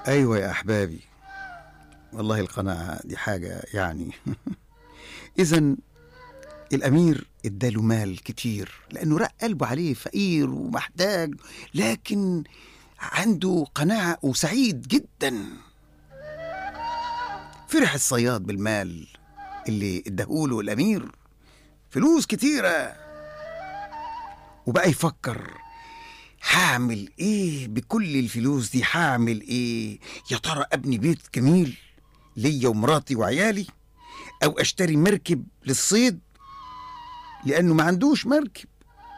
أيوة يا أحبابي والله القناعة دي حاجة يعني إذا الأمير اداله مال كتير لأنه رق قلبه عليه فقير ومحتاج لكن عنده قناعة وسعيد جدا فرح الصياد بالمال اللي اداهوله الأمير فلوس كتيرة وبقى يفكر هعمل ايه بكل الفلوس دي هعمل ايه يا ترى ابني بيت جميل ليا ومراتي وعيالي او اشتري مركب للصيد لانه ما عندوش مركب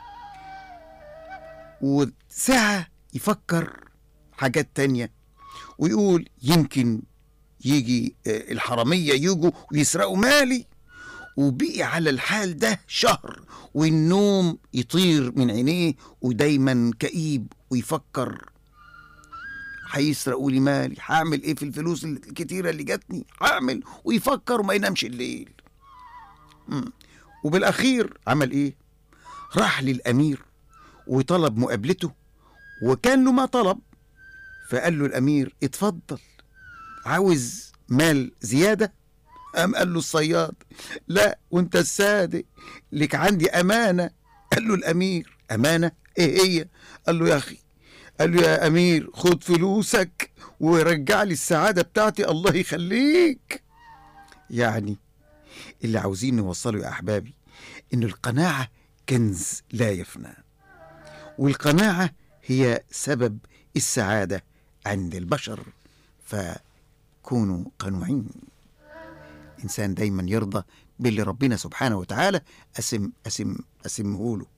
وساعة يفكر حاجات تانية ويقول يمكن يجي آه، الحرامية يجوا ويسرقوا مالي وبقي على الحال ده شهر والنوم يطير من عينيه ودايما كئيب ويفكر هيسرقوا لي مالي هعمل ايه في الفلوس الكتيرة اللي جاتني هعمل ويفكر وما ينامش الليل مم. وبالأخير عمل ايه راح للأمير وطلب مقابلته وكان له ما طلب فقال له الأمير اتفضل عاوز مال زيادة قام قال له الصياد لا وانت الصادق لك عندي أمانة قال له الأمير أمانة ايه هي قال له يا أخي قال له يا أمير خد فلوسك ورجع لي السعادة بتاعتي الله يخليك يعني اللي عاوزين نوصله يا أحبابي إن القناعة كنز لا يفنى والقناعة هي سبب السعادة عند البشر فكونوا قنوعين إنسان دايما يرضى باللي ربنا سبحانه وتعالى أسم أسم أسمه له